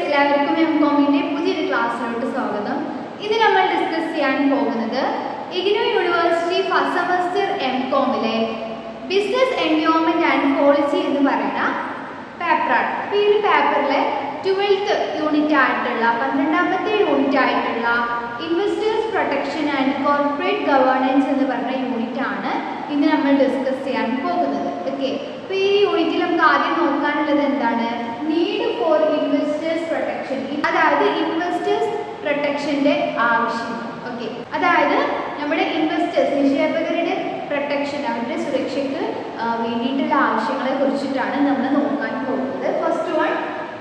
എല്ലാവർക്കും എം കോമിൻ്റെ പുതിയൊരു ക്ലാസ്സിലോട്ട് സ്വാഗതം ഇന്ന് നമ്മൾ ഡിസ്കസ് ചെയ്യാൻ പോകുന്നത് IGNOU university first semester M കോമിലെ ബിസിനസ് എൻവയോൺമെൻറ്റ് ആൻഡ് പോളിസി എന്ന് പറയുന്ന പേപ്പറാണ് അപ്പോൾ ഈ ഒരു പേപ്പറിലെ ട്വൽത്ത് യൂണിറ്റ് ആയിട്ടുള്ള പന്ത്രണ്ടാമത്തെ യൂണിറ്റ് ആയിട്ടുള്ള investors protection and corporate governance എന്ന് പറഞ്ഞ യൂണിറ്റ് ആണ് ഇന്ന് നമ്മൾ ഡിസ്കസ് ചെയ്യാൻ പോകുന്നത് ഓക്കെ അപ്പോൾ ഈ യൂണിറ്റിൽ നമുക്ക് ആദ്യം നോക്കാനുള്ളത് എന്താണ് നീഡ് ഫോർ ഇൻവെസ്റ്റേഴ്സ് പ്രൊട്ടക്ഷൻ അതായത് ഇൻവെസ്റ്റേഴ്സ് പ്രൊട്ടക്ഷൻ്റെ ആവശ്യം ഓക്കെ അതായത് നമ്മുടെ ഇൻവെസ്റ്റേഴ്സ് നിക്ഷേപകരുടെ പ്രൊട്ടക്ഷൻ അവരുടെ സുരക്ഷയ്ക്ക് ആ, വേണ്ടിയിട്ടുള്ള ആവശ്യങ്ങളെ കുറിച്ചിട്ടാണ് നമ്മൾ നോക്കാൻ പോകുന്നത് ഫസ്റ്റ് വൺ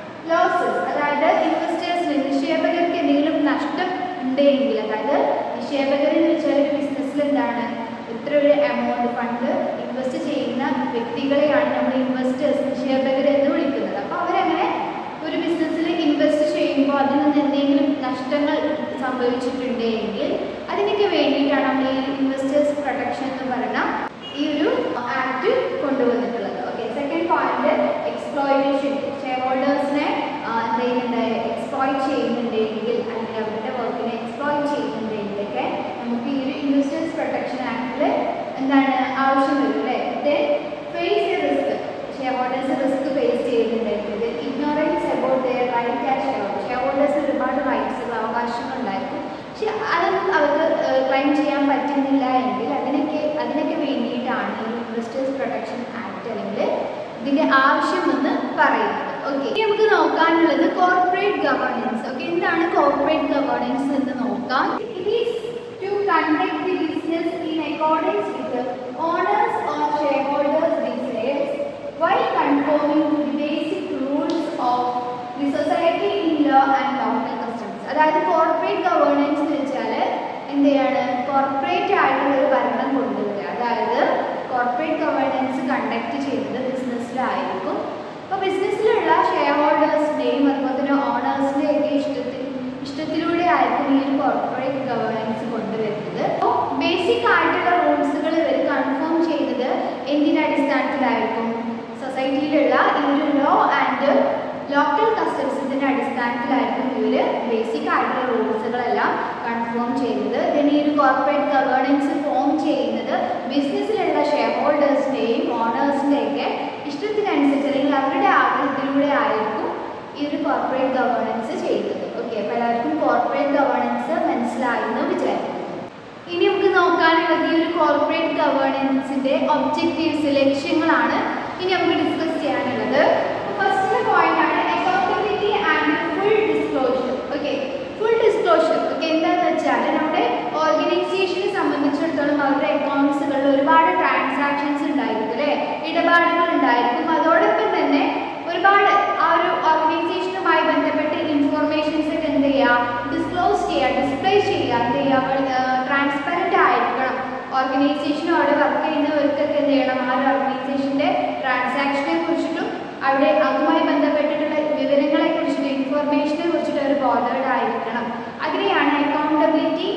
ലോസസ് അതായത് ഇൻവെസ്റ്റേഴ്സിന് നിക്ഷേപകർക്ക് എന്തെങ്കിലും നഷ്ടം ഉണ്ടെങ്കിൽ അതായത് നിക്ഷേപകർ എന്ന് വെച്ചാൽ ഒരു ബിസിനസ്സിൽ എന്താണ് ഇത്ര ഒരു എമൗണ്ട് ഫണ്ട് ഇൻവെസ്റ്റ് ചെയ്യുന്ന വ്യക്തികളെയാണ് നമ്മൾ ഇൻവെസ്റ്റേഴ്സ് നിക്ഷേപകർ എന്ന് വിളിക്കുന്നത് അപ്പോൾ അവരങ്ങനെ ഒരു ബിസിനസ്സിൽ ഇൻവെസ്റ്റ് ചെയ്യുമ്പോൾ അതിൽ നിന്ന് എന്തെങ്കിലും നഷ്ടങ്ങൾ സംഭവിച്ചിട്ടുണ്ടെങ്കിൽ അതിനൊക്കെ വേണ്ടിയിട്ടാണ് നമ്മൾ ഈ ഇൻവെസ്റ്റേഴ്സ് പ്രൊട്ടക്ഷൻ എന്ന് പറയുന്ന ഈ ഒരു ആക്ട് കൊണ്ടുവന്നിട്ടുള്ളത് okay second point exploitation share ഹോൾഡേഴ്സിനെ എന്ത് ചെയ്യുന്നുണ്ട് എക്സ്പ്ലോയിറ്റ് ചെയ്യുന്നുണ്ടെങ്കിൽ അല്ലെങ്കിൽ അവരുടെ വർക്കിനെ എക്സ്പ്ലോയിറ്റ് ചെയ്യുന്നുണ്ടെങ്കിലൊക്കെ നമുക്ക് ഈ ഒരു ഇൻവെസ്റ്റേഴ്സ് പ്രൊട്ടക്ഷൻ ആക്ടിൽ എന്താണ് ആവശ്യം വരും അല്ലേ face risk share holders risk face ചെയ്യുന്നുണ്ടെങ്കിൽ ignorance about their right as share share holders ഒരുപാട് റൈറ്റ്സുകൾ അവകാശങ്ങൾ ഉണ്ടായിരിക്കും പക്ഷെ അതൊന്നും അവർക്ക് ക്ലെയിം ചെയ്യാൻ പറ്റുന്നില്ല എങ്കിൽ അതിനൊക്കെ അതിനൊക്കെ വേണ്ടിയിട്ടാണ് ഈ ഇൻവെസ്റ്റേഴ്സ് പ്രൊട്ടക്ഷൻ ആക്ട് അല്ലെങ്കിൽ ഇതിൻ്റെ ആവശ്യമെന്ന് പറയുന്നത് ഓക്കെ ഇനി നമുക്ക് നോക്കാനുള്ളത് കോർപ്പറേറ്റ് ഗവേണൻസ് ഓക്കെ എന്താണ് കോർപ്പറേറ്റ് ഗവേണൻസ് എന്ന് നോക്കാം it is to conduct the business in accordance with owners or share holders decides while conforming to the basic rules of the society in law and local customs അതായത് corporate governance എന്ന് വെച്ചാൽ എന്ത് ചെയ്യാണ് corporate ആയിട്ടുള്ള ഒരു ഭരണം കൊണ്ടുവരിക അതായത് കോർപ്പറേറ്റ് ഗവേണൻസ് കണ്ടക്ട് ചെയ്യുന്നത് ബിസിനസ്സിലായിരിക്കും അപ്പോൾ ബിസിനസ്സിലുള്ള ഷെയർ ഹോൾഡേഴ്സിൻ്റെയും അതുപോലെ തന്നെ ഓണേഴ്സിൻ്റെയും ഒക്കെ ഇഷ്ടത്തിൽ ഇഷ്ടത്തിലൂടെ ആയിരിക്കും ഈ ഒരു കോർപ്പറേറ്റ് ഗവേണൻസ് കൊണ്ടുവരുന്നത് അപ്പോൾ ബേസിക് ആയിട്ടുള്ള റൂൾസുകൾ ഇവർ കൺഫേം ചെയ്യുന്നത് എന്തിൻ്റെ അടിസ്ഥാനത്തിലായിരിക്കും സൊസൈറ്റിയിലുള്ള ഈ ഒരു ലോ ആൻഡ് ലോക്കൽ കസ്റ്റംസിൻ്റെ അടിസ്ഥാനത്തിലായിരിക്കും ഇവർ ബേസിക് ആയിട്ടുള്ള റൂൾസുകളെല്ലാം കൺഫേം ചെയ്യുന്നത് ഇതിന് ഈ ഒരു കോർപ്പറേറ്റ് ഗവേണൻസ് ഫോം ചെയ്യുന്നത് ബിസിനസ്സിലുള്ള ഷെയർ ഹോൾഡേഴ്സിൻ്റെയും ഓണേഴ്സിൻ്റെയൊക്കെ ഇഷ്ടത്തിനനുസരിച്ച് അല്ലെങ്കിൽ അവരുടെ ആഗ്രഹത്തിലൂടെ ആയിരിക്കും ഈ ഒരു കോർപ്പറേറ്റ് ഗവേണൻസ് ചെയ്യുന്നത് ഓക്കെ അപ്പോൾ എല്ലാവർക്കും കോർപ്പറേറ്റ് ഗവേണൻസ് മനസ്സിലായി എന്ന് വിചാരിക്കുന്നു ഇനി നമുക്ക് നോക്കാനുള്ളത് ഈ ഒരു കോർപ്പറേറ്റ് ഗവേണൻസിന്റെ ഒബ്ജക്റ്റീവ്സ് ലക്ഷ്യങ്ങളാണ് ഇനി നമുക്ക് ഡിസ്കസ് ചെയ്യാനുള്ളത് ഫസ്റ്റ് പോയിന്റ് ആണ് accountability and full disclosure okay full disclosure okay എന്താണെന്ന് വെച്ചാൽ നമ്മുടെ ഓർഗനൈസേഷനെ സംബന്ധിച്ചിടത്തോളം അവരുടെ അക്കൗണ്ട്സുകളിൽ ഒരുപാട് ട്രാൻസാക്ഷൻസ് ഉണ്ടായിരിക്കും അല്ലേ ഇടപാടുകൾ ഉണ്ടായിരിക്കും അതോടൊപ്പം തന്നെ ഒരുപാട് ആ ഒരു ഓർഗനൈസേഷനുമായി ബന്ധപ്പെട്ട് ഇൻഫോർമേഷൻസ് ഒക്കെ എന്ത് ചെയ്യുക ഡിസ്ക്ലോസ് ചെയ്യുക ഡിസ്പ്ലേ ചെയ്യുക എന്ത് ചെയ്യുക ട്രാൻസ്പെറൻ്റ് ആയിരിക്കണം ഓർഗനൈസേഷനോട് വർക്ക് ചെയ്യുന്നവർക്കൊക്കെ എന്ത് ചെയ്യണം ആ ഒരു ഓർഗനൈസേഷൻ്റെ ട്രാൻസാക്ഷനെ കുറിച്ചിട്ടും അവിടെ അതുമായി ബന്ധപ്പെട്ടിട്ടുള്ള വിവരങ്ങളെ കുറിച്ചിട്ടും ഇൻഫോർമേഷനെ കുറിച്ചിട്ട് ഒരു ബോധേഡ് ആയിരിക്കണം അതിനെയാണ് അക്കൗണ്ടബിലിറ്റി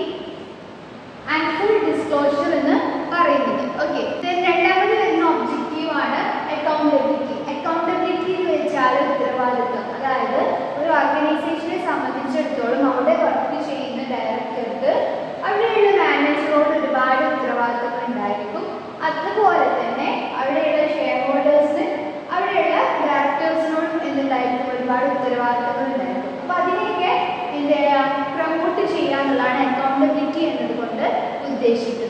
ആൻഡ് ഫുൾ ഡിസ്ക്ലോഷർ എന്ന് പറയുന്നത് ഓക്കെ രണ്ടാമത് വരുന്ന ഒബ്ജക്റ്റീവ് ആണ് അക്കൗണ്ടബിലിറ്റി അക്കൗണ്ടബിലിറ്റി എന്ന് വെച്ചാൽ ഉത്തരവാദിത്വം അതായത് ഒരു ഓർഗനൈസേഷനെ സംബന്ധിച്ചിടത്തോളം അവിടെ വർക്ക് ചെയ്യുന്ന ഡയറക്ടർക്ക് അവിടെയുള്ള മാനേജറോട് ഒരുപാട് ഉത്തരവാദിത്തങ്ങൾ ഉണ്ടായിരിക്കും അതുപോലെ തന്നെ അവിടെയുള്ള ഷെയർ ഹോൾഡേഴ്സിന് അവിടെയുള്ള ഡയറക്ടേഴ്സിനോടും എന്തുണ്ടായിരിക്കും ഒരുപാട് ഉത്തരവാദിത്തങ്ങൾ ഉണ്ടായിരിക്കും അപ്പോൾ അതിനെയൊക്കെ എന്ത് ചെയ്യുക പ്രൊമോട്ട് ചെയ്യാന്നുള്ളതാണ് അക്കൗണ്ടബിലിറ്റി എന്നതുകൊണ്ട് ഉദ്ദേശിക്കുന്നത്